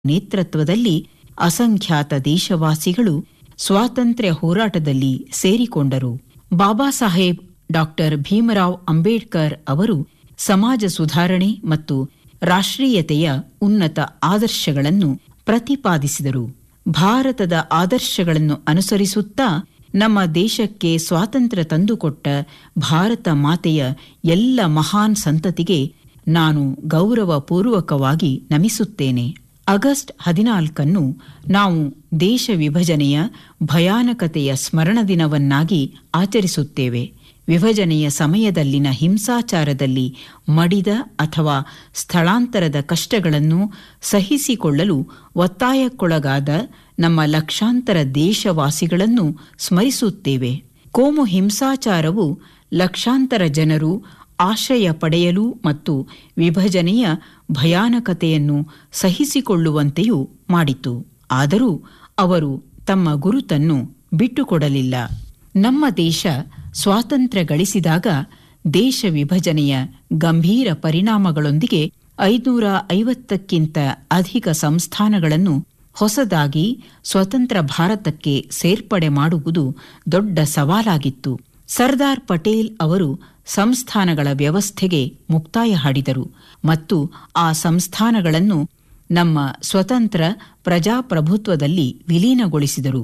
ನೇತೃತ್ವದಲ್ಲಿ ಅಸಂಖ್ಯಾತ ದೇಶವಾಸಿಗಳು ಸ್ವಾತಂತ್ರ್ಯ ಹೋರಾಟದಲ್ಲಿ ಸೇರಿಕೊಂಡರು ಬಾಬಾ ಸಾಹೇಬ್ ಡಾಕ್ಟರ್ ಭೀಮರಾವ್ ಅಂಬೇಡ್ಕರ್ ಅವರು ಸಮಾಜ ಸುಧಾರಣೆ ಮತ್ತು ರಾಷ್ಟ್ರೀಯತೆಯ ಉನ್ನತ ಆದರ್ಶಗಳನ್ನು ಪ್ರತಿಪಾದಿಸಿದರು ಭಾರತದ ಆದರ್ಶಗಳನ್ನು ಅನುಸರಿಸುತ್ತಾ ನಮ್ಮ ದೇಶಕ್ಕೆ ಸ್ವಾತಂತ್ರ್ಯ ತಂದುಕೊಟ್ಟ ಭಾರತ ಮಾತೆಯ ಎಲ್ಲ ಮಹಾನ್ ಸಂತತಿಗೆ ನಾನು ಗೌರವಪೂರ್ವಕವಾಗಿ ನಮಿಸುತ್ತೇನೆ ಆಗಸ್ಟ್ ಹದಿನಾಲ್ಕನ್ನು ನಾವು ದೇಶ ವಿಭಜನೆಯ ಭಯಾನಕತೆಯ ಸ್ಮರಣ ದಿನವನ್ನಾಗಿ ಆಚರಿಸುತ್ತೇವೆ ವಿಭಜನೆಯ ಸಮಯದಲ್ಲಿನ ಹಿಂಸಾಚಾರದಲ್ಲಿ ಮಡಿದ ಅಥವಾ ಸ್ಥಳಾಂತರದ ಕಷ್ಟಗಳನ್ನು ಸಹಿಸಿಕೊಳ್ಳಲು ಒತ್ತಾಯಕ್ಕೊಳಗಾದ ನಮ್ಮ ಲಕ್ಷಾಂತರ ದೇಶವಾಸಿಗಳನ್ನು ಸ್ಮರಿಸುತ್ತೇವೆ ಕೋಮು ಹಿಂಸಾಚಾರವು ಲಕ್ಷಾಂತರ ಜನರು ಆಶ್ರಯ ಪಡೆಯಲು ಮತ್ತು ವಿಭಜನೆಯ ಭಯಾನಕತೆಯನ್ನು ಸಹಿಸಿಕೊಳ್ಳುವಂತೆಯೂ ಮಾಡಿತು ಆದರೂ ಅವರು ತಮ್ಮ ಗುರುತನ್ನು ಬಿಟ್ಟುಕೊಡಲಿಲ್ಲ ನಮ್ಮ ದೇಶ ಸ್ವಾತಂತ್ರ್ಯ ಗಳಿಸಿದಾಗ ದೇಶ ವಿಭಜನೆಯ ಗಂಭೀರ ಪರಿಣಾಮಗಳೊಂದಿಗೆ ಐನೂರ ಐವತ್ತಕ್ಕಿಂತ ಅಧಿಕ ಸಂಸ್ಥಾನಗಳನ್ನು ಹೊಸದಾಗಿ ಸ್ವತಂತ್ರ ಭಾರತಕ್ಕೆ ಸೇರ್ಪಡೆ ಮಾಡುವುದು ದೊಡ್ಡ ಸವಾಲಾಗಿತ್ತು ಸರ್ದಾರ್ ಪಟೇಲ್ ಅವರು ಸಂಸ್ಥಾನಗಳ ವ್ಯವಸ್ಥೆಗೆ ಮುಕ್ತಾಯ ಹಾಡಿದರು ಮತ್ತು ಆ ಸಂಸ್ಥಾನಗಳನ್ನು ನಮ್ಮ ಸ್ವತಂತ್ರ ಪ್ರಜಾಪ್ರಭುತ್ವದಲ್ಲಿ ವಿಲೀನಗೊಳಿಸಿದರು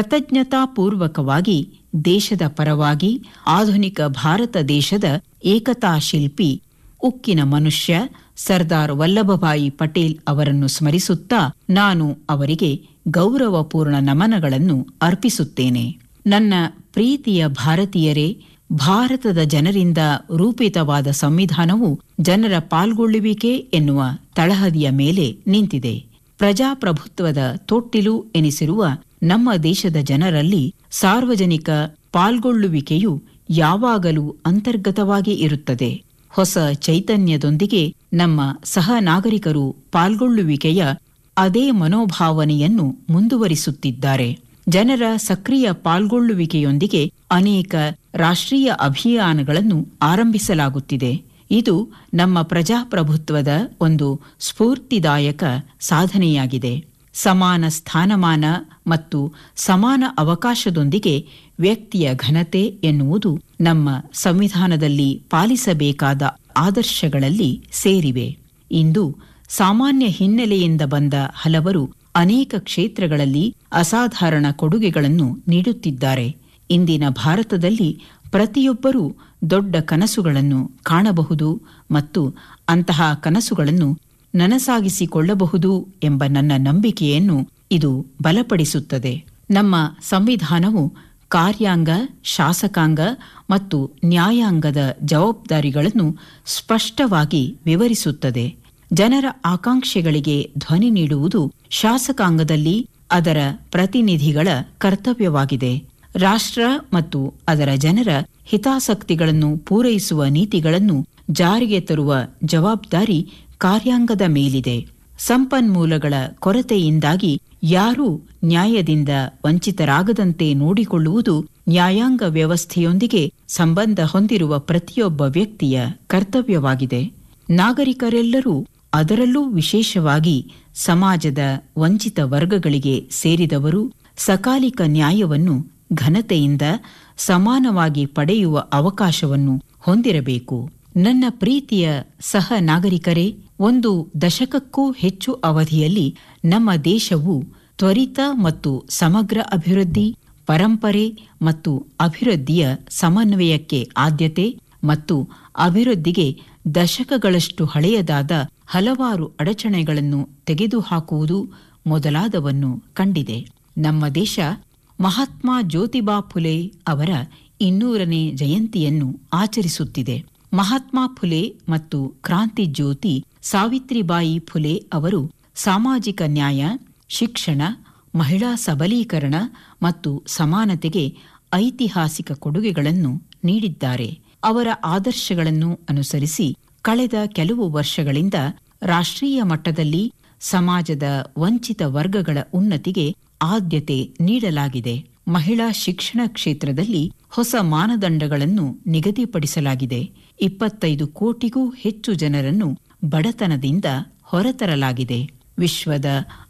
ಕೃತಜ್ಞತಾಪೂರ್ವಕವಾಗಿ ದೇಶದ ಪರವಾಗಿ ಆಧುನಿಕ ಭಾರತ ದೇಶದ ಏಕತಾ ಶಿಲ್ಪಿ ಉಕ್ಕಿನ ಮನುಷ್ಯ ಸರ್ದಾರ್ ವಲ್ಲಭಭಾಯಿ ಪಟೇಲ್ ಅವರನ್ನು ಸ್ಮರಿಸುತ್ತಾ ನಾನು ಅವರಿಗೆ ಗೌರವಪೂರ್ಣ ನಮನಗಳನ್ನು ಅರ್ಪಿಸುತ್ತೇನೆ ನನ್ನ ಪ್ರೀತಿಯ ಭಾರತೀಯರೇ ಭಾರತದ ಜನರಿಂದ ರೂಪಿತವಾದ ಸಂವಿಧಾನವು ಜನರ ಪಾಲ್ಗೊಳ್ಳುವಿಕೆ ಎನ್ನುವ ತಳಹದಿಯ ಮೇಲೆ ನಿಂತಿದೆ ಪ್ರಜಾಪ್ರಭುತ್ವದ ತೊಟ್ಟಿಲು ಎನಿಸಿರುವ ನಮ್ಮ ದೇಶದ ಜನರಲ್ಲಿ ಸಾರ್ವಜನಿಕ ಪಾಲ್ಗೊಳ್ಳುವಿಕೆಯು ಯಾವಾಗಲೂ ಅಂತರ್ಗತವಾಗಿ ಇರುತ್ತದೆ ಹೊಸ ಚೈತನ್ಯದೊಂದಿಗೆ ನಮ್ಮ ಸಹ ನಾಗರಿಕರು ಪಾಲ್ಗೊಳ್ಳುವಿಕೆಯ ಅದೇ ಮನೋಭಾವನೆಯನ್ನು ಮುಂದುವರಿಸುತ್ತಿದ್ದಾರೆ ಜನರ ಸಕ್ರಿಯ ಪಾಲ್ಗೊಳ್ಳುವಿಕೆಯೊಂದಿಗೆ ಅನೇಕ ರಾಷ್ಟ್ರೀಯ ಅಭಿಯಾನಗಳನ್ನು ಆರಂಭಿಸಲಾಗುತ್ತಿದೆ ಇದು ನಮ್ಮ ಪ್ರಜಾಪ್ರಭುತ್ವದ ಒಂದು ಸ್ಫೂರ್ತಿದಾಯಕ ಸಾಧನೆಯಾಗಿದೆ ಸಮಾನ ಸ್ಥಾನಮಾನ ಮತ್ತು ಸಮಾನ ಅವಕಾಶದೊಂದಿಗೆ ವ್ಯಕ್ತಿಯ ಘನತೆ ಎನ್ನುವುದು ನಮ್ಮ ಸಂವಿಧಾನದಲ್ಲಿ ಪಾಲಿಸಬೇಕಾದ ಆದರ್ಶಗಳಲ್ಲಿ ಸೇರಿವೆ ಇಂದು ಸಾಮಾನ್ಯ ಹಿನ್ನೆಲೆಯಿಂದ ಬಂದ ಹಲವರು ಅನೇಕ ಕ್ಷೇತ್ರಗಳಲ್ಲಿ ಅಸಾಧಾರಣ ಕೊಡುಗೆಗಳನ್ನು ನೀಡುತ್ತಿದ್ದಾರೆ ಇಂದಿನ ಭಾರತದಲ್ಲಿ ಪ್ರತಿಯೊಬ್ಬರೂ ದೊಡ್ಡ ಕನಸುಗಳನ್ನು ಕಾಣಬಹುದು ಮತ್ತು ಅಂತಹ ಕನಸುಗಳನ್ನು ನನಸಾಗಿಸಿಕೊಳ್ಳಬಹುದು ಎಂಬ ನನ್ನ ನಂಬಿಕೆಯನ್ನು ಇದು ಬಲಪಡಿಸುತ್ತದೆ ನಮ್ಮ ಸಂವಿಧಾನವು ಕಾರ್ಯಾಂಗ ಶಾಸಕಾಂಗ ಮತ್ತು ನ್ಯಾಯಾಂಗದ ಜವಾಬ್ದಾರಿಗಳನ್ನು ಸ್ಪಷ್ಟವಾಗಿ ವಿವರಿಸುತ್ತದೆ ಜನರ ಆಕಾಂಕ್ಷೆಗಳಿಗೆ ಧ್ವನಿ ನೀಡುವುದು ಶಾಸಕಾಂಗದಲ್ಲಿ ಅದರ ಪ್ರತಿನಿಧಿಗಳ ಕರ್ತವ್ಯವಾಗಿದೆ ರಾಷ್ಟ್ರ ಮತ್ತು ಅದರ ಜನರ ಹಿತಾಸಕ್ತಿಗಳನ್ನು ಪೂರೈಸುವ ನೀತಿಗಳನ್ನು ಜಾರಿಗೆ ತರುವ ಜವಾಬ್ದಾರಿ ಕಾರ್ಯಾಂಗದ ಮೇಲಿದೆ ಸಂಪನ್ಮೂಲಗಳ ಕೊರತೆಯಿಂದಾಗಿ ಯಾರೂ ನ್ಯಾಯದಿಂದ ವಂಚಿತರಾಗದಂತೆ ನೋಡಿಕೊಳ್ಳುವುದು ನ್ಯಾಯಾಂಗ ವ್ಯವಸ್ಥೆಯೊಂದಿಗೆ ಸಂಬಂಧ ಹೊಂದಿರುವ ಪ್ರತಿಯೊಬ್ಬ ವ್ಯಕ್ತಿಯ ಕರ್ತವ್ಯವಾಗಿದೆ ನಾಗರಿಕರೆಲ್ಲರೂ ಅದರಲ್ಲೂ ವಿಶೇಷವಾಗಿ ಸಮಾಜದ ವಂಚಿತ ವರ್ಗಗಳಿಗೆ ಸೇರಿದವರು ಸಕಾಲಿಕ ನ್ಯಾಯವನ್ನು ಘನತೆಯಿಂದ ಸಮಾನವಾಗಿ ಪಡೆಯುವ ಅವಕಾಶವನ್ನು ಹೊಂದಿರಬೇಕು ನನ್ನ ಪ್ರೀತಿಯ ಸಹ ನಾಗರಿಕರೇ ಒಂದು ದಶಕಕ್ಕೂ ಹೆಚ್ಚು ಅವಧಿಯಲ್ಲಿ ನಮ್ಮ ದೇಶವು ತ್ವರಿತ ಮತ್ತು ಸಮಗ್ರ ಅಭಿವೃದ್ಧಿ ಪರಂಪರೆ ಮತ್ತು ಅಭಿವೃದ್ಧಿಯ ಸಮನ್ವಯಕ್ಕೆ ಆದ್ಯತೆ ಮತ್ತು ಅಭಿವೃದ್ಧಿಗೆ ದಶಕಗಳಷ್ಟು ಹಳೆಯದಾದ ಹಲವಾರು ಅಡಚಣೆಗಳನ್ನು ತೆಗೆದುಹಾಕುವುದು ಮೊದಲಾದವನ್ನು ಕಂಡಿದೆ ನಮ್ಮ ದೇಶ ಮಹಾತ್ಮ ಜ್ಯೋತಿಬಾ ಫುಲೆ ಅವರ ಇನ್ನೂರನೇ ಜಯಂತಿಯನ್ನು ಆಚರಿಸುತ್ತಿದೆ ಮಹಾತ್ಮ ಫುಲೆ ಮತ್ತು ಕ್ರಾಂತಿ ಜ್ಯೋತಿ ಸಾವಿತ್ರಿಬಾಯಿ ಫುಲೆ ಅವರು ಸಾಮಾಜಿಕ ನ್ಯಾಯ ಶಿಕ್ಷಣ ಮಹಿಳಾ ಸಬಲೀಕರಣ ಮತ್ತು ಸಮಾನತೆಗೆ ಐತಿಹಾಸಿಕ ಕೊಡುಗೆಗಳನ್ನು ನೀಡಿದ್ದಾರೆ ಅವರ ಆದರ್ಶಗಳನ್ನು ಅನುಸರಿಸಿ ಕಳೆದ ಕೆಲವು ವರ್ಷಗಳಿಂದ ರಾಷ್ಟ್ರೀಯ ಮಟ್ಟದಲ್ಲಿ ಸಮಾಜದ ವಂಚಿತ ವರ್ಗಗಳ ಉನ್ನತಿಗೆ ಆದ್ಯತೆ ನೀಡಲಾಗಿದೆ ಮಹಿಳಾ ಶಿಕ್ಷಣ ಕ್ಷೇತ್ರದಲ್ಲಿ ಹೊಸ ಮಾನದಂಡಗಳನ್ನು ನಿಗದಿಪಡಿಸಲಾಗಿದೆ ಇಪ್ಪತ್ತೈದು ಕೋಟಿಗೂ ಹೆಚ್ಚು ಜನರನ್ನು ಬಡತನದಿಂದ ಹೊರತರಲಾಗಿದೆ ವಿಶ್ವದ